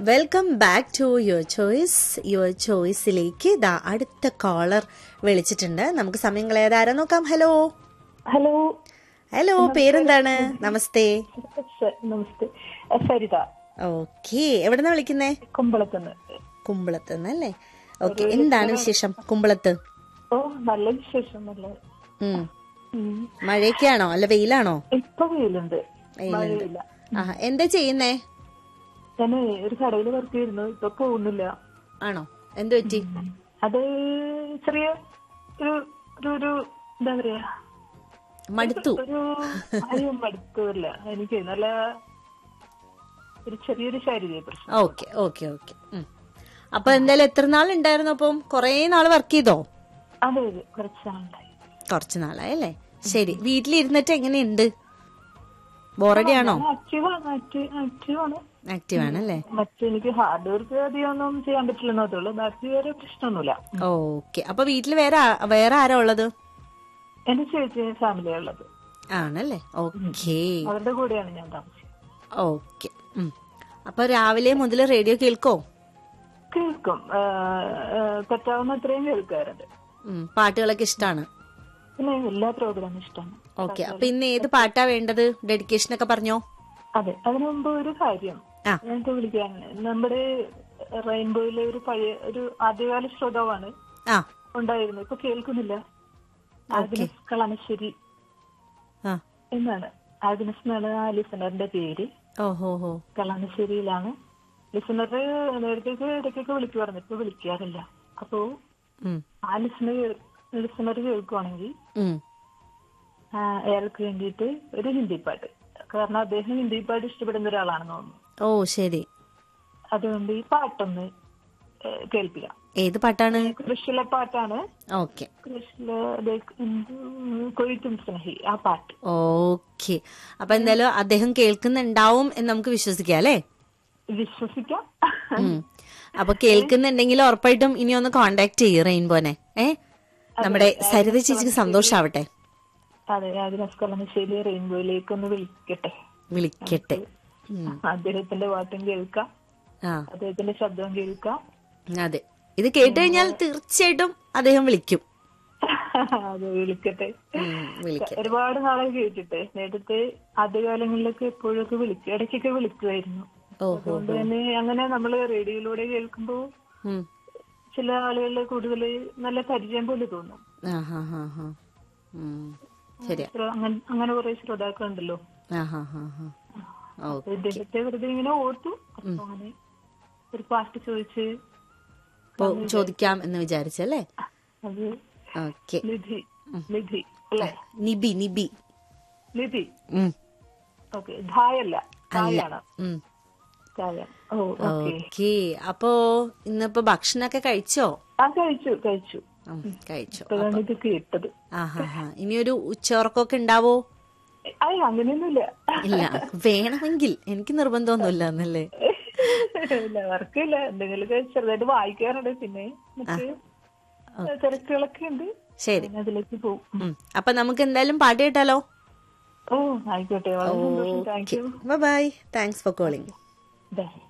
Welcome back to your choice your ചോയ്സിലേക്ക് ഇതാ അടുത്ത കോളർ വിളിച്ചിട്ടുണ്ട് നമുക്ക് സമയം കളയാതെ ആരാ നോക്കാം ഹലോ ഹലോ ഹലോ പേരെന്താണ് നമസ്തേ സ- നമസ്തേ അഹ് സരിത ഓക്കെ എവിടെന്നാ വിളിക്കുന്നേ കുമ്പളത്തുനിന്ന് കുമ്പളത്ത് നിന്നല്ലേ ഓക്കെ എന്താണ് വിശേഷം കുമ്പളത്ത് ഓ നല്ല വിശേഷം നല്ല ഉം. ഉം. മഴയൊക്കെയാണോ അല്ല വെയിലാണോ ഇപ്പൊ വെയിലുണ്ട് വെയിലുണ്ട് മഴയില്ല ആ എന്താ ചെയ്യുന്നേ ഞാൻ ഒരു കടയിൽ വർക്ക് ചെയ്യുന്നു ഇപ്പൊ പോകുന്നില്ല ആണോ എന്ത് പറ്റി അത് ചെറിയ ഒരു ഒരു ഒരു എന്താ പറയാ മടുത്തു ഒരു അയ്യോ മടുത്തല്ല എനിക്ക് നല്ല ഒരു ചെറിയൊരു ശാരീരിക പ്രശ്നം ഓക്കെ ഓക്കെ ഓക്കെ അപ്പൊ എന്തായാലും എത്ര നാൾ ഉണ്ടായിരുന്നു അപ്പം കൊറേ നാൾ വർക്ക് ചെയ്തോ അതെ അതെ കുറച്ചാളുണ്ടായി കുറച്ച് നാളായി അല്ലേ ശരി വീട്ടിലിരുന്നിട്ട് എങ്ങനെയുണ്ട് ബോറടിയാണോ ആക്റ്റീവാണ് ആക്റ്റീവാണ് ആക്റ്റീവ് ആണല്ലേ മറ്റെനിക്ക് ഹാർഡ് വർക്ക് അധികം ഒന്നും ചെയ്യാൻ പറ്റില്ലെന്നേ ഉള്ളൂ ബാക്കി വേറെ പ്രശ്നമൊന്നുമില്ല ഓക്കെ അപ്പൊ വീട്ടിൽ വേറെ ആ- വേറെ ആരാ ഉള്ളത് എന്റെ ചേച്ചി ഫാമിലി ഉള്ളത് ആണല്ലേ ഓക്കെ അവരുടെ കൂടെയാണ് ഞാൻ താമസിക്കുന്നത് ഓക്കെ അപ്പൊ രാവിലെ മുതൽ റേഡിയോ കേൾക്കോ കേൾക്കും ആ, ആ, പറ്റാവുന്ന അത്രയും കേൾക്കാറുണ്ട് ഉം, പാട്ടുകളൊക്കെ ഇഷ്ടമാണ് പിന്നെ എല്ലാ പ്രോഗ്രാമും ഇഷ്ടമാണ് ഓക്കെ അപ്പൊ ഇന്ന് ഏത് പാട്ടാ വേണ്ടത് ഡെഡിക്കേഷൻ ഒക്കെ പറഞ്ഞോ അതെ അതിനു മുമ്പ് ഒരു കാര്യം ആ. ഞങ്ങൾക്ക് വിളിക്കാൻ നമ്മുടെ റെയിൻബോയിലെ ഒരു പഴയ ഒരു ആദ്യകാല ശ്രോതാവാണ് ആ ഉണ്ടായിരുന്നു ഇപ്പൊ കേൾക്കുന്നില്ല ആഗ്നസ് കളമശ്ശേരി ആ എന്നാണ് ആഗ്നസ് എന്നാണ് ആ ലിസണറിന്റെ പേര് ഓഹോ ഹോ കളമശ്ശേരിയിലാണ് ലിസണർ നേരത്തേക്ക് ഇടയ്ക്കൊക്കെ വിളിക്കുമായിരുന്നു ഇപ്പൊ വിളിക്കാറില്ല അപ്പോ ഉം, ആ ലിസണർ ലിസണർ കേൾക്കുവാണെങ്കിൽ ഉം. ആ, അയാൾക്ക് വേണ്ടിയിട്ട് ഒരു ഹിന്ദി പാട്ട് കാരണം അദ്ദേഹം ഹിന്ദി പാട്ട് ഇഷ്ടപ്പെടുന്ന ഒരാളാണെന്ന് തോന്നുന്നു ഓ ശരി അതുകൊണ്ട് ഈ പാട്ടൊന്ന് ഏ, കേൾപ്പിക്കാം ഏത് പാട്ടാണ് കൃഷിയിലെ പാട്ടാണ് ഓക്കെ കൃഷിയിലെ കൊയ്ത്തും സ്നേഹി ആ പാട്ട് ഓക്കെ അപ്പൊ എന്തായാലും അദ്ദേഹം കേൾക്കുന്നുണ്ടാവും എന്ന് നമുക്ക് വിശ്വസിക്കാം അല്ലേ വിശ്വസിക്കാം ഉം. അപ്പൊ കേൾക്കുന്നുണ്ടെങ്കിൽ ഉറപ്പായിട്ടും ഇനി ഒന്ന് കോണ്ടാക്ട് ചെയ്യ് റെയിൻബോനെ ഏ നമ്മുടെ സരിത ചേച്ചിക്ക് സന്തോഷാവട്ടെ അതെ ആഗ്നസ് കളമശ്ശേരി റെയിൻബോയിലേക്ക് ഒന്ന് വിളിക്കട്ടെ വിളിക്കട്ടെ ഉം. അദ്ദേഹത്തിന്റെ പാട്ടും കേൾക്കാം ആ അദ്ദേഹത്തിന്റെ ശബ്ദവും കേൾക്കാം അതെ ഇത് കേട്ട് കഴിഞ്ഞാൽ തീർച്ചയായിട്ടും അദ്ദേഹം വിളിക്കും അത് വിളിക്കട്ടെ ഉം, വിളിക്കും ഒരുപാട് നാളെ കേട്ടിട്ട് നേരത്തെ ആദ്യകാലങ്ങളിലൊക്കെ എപ്പോഴൊക്കെ വിളിക്കും ഇടയ്ക്കൊക്കെ വിളിക്കുമായിരുന്നു ഓഹോ അതുകൊണ്ട് തന്നെ അങ്ങനെ നമ്മൾ റേഡിയോയിലൂടെ കേൾക്കുമ്പോ ഉം. ചില ആളുകളിൽ കൂടുതൽ നല്ല പരിചയം പോലെ തോന്നും ആ ഹാ ഹാ ഹാ ഉം. ശരിയാ ശ്ര- അങ്ങനെ അങ്ങനെ കുറെ ശ്രോതാക്കളുണ്ടല്ലോ ആ ഹാ ഹാ ഹാ ഓ അപ്പൊ ഇദ്ദേഹത്തെ വെറുതെ ഇങ്ങനെ ഓർത്തു അപ്പൊ അങ്ങനെ ഒരു പാട്ട് ചോദിച്ച് അപ്പൊ ചോദിക്കാം എന്ന് വിചാരിച്ചല്ലേ അത് ഓക്കെ നിധി നിധി അല്ലേ നിബി നിബി നിധി ഉം. ഓക്കെ ധായല്ല ധായാണ് ഉം. ധായ ഓ ഓക്കെ ഓക്കെ അപ്പോ ഇന്നിപ്പോ ഭക്ഷണൊക്കെ കഴിച്ചോ ആ കഴിച്ചു കഴിച്ചു ഉം, കഴിച്ചു ഇപ്പോഴാണ് ഇത് കേട്ടത് ആ ഹാ ഹാ ഇനി ഒരു ഉച്ചയുറക്കമൊക്കെ ഉണ്ടാവോ അയ്യ അങ്ങനെയൊന്നുമില്ല ഇല്ല വേണമെങ്കിൽ എനിക്ക് നിർബന്ധമൊന്നുമില്ല എന്നല്ലേ ഇല്ല വർക്കില്ല എന്തെങ്കിലുമൊക്കെ ചെറുതായിട്ട് വായിക്കാറുണ്ട് പിന്നെ മറ്റ് തിരക്കുകളൊക്കെ ഉണ്ട് ശരി പിന്നെ അതിലേക്ക് പോകും ഉം. അപ്പൊ നമുക്ക് എന്തായാലും പാട്ട് കേട്ടാലോ ഓ ആയിക്കോട്ടെ വളരെ സന്തോഷം thank you bye thanks for calling by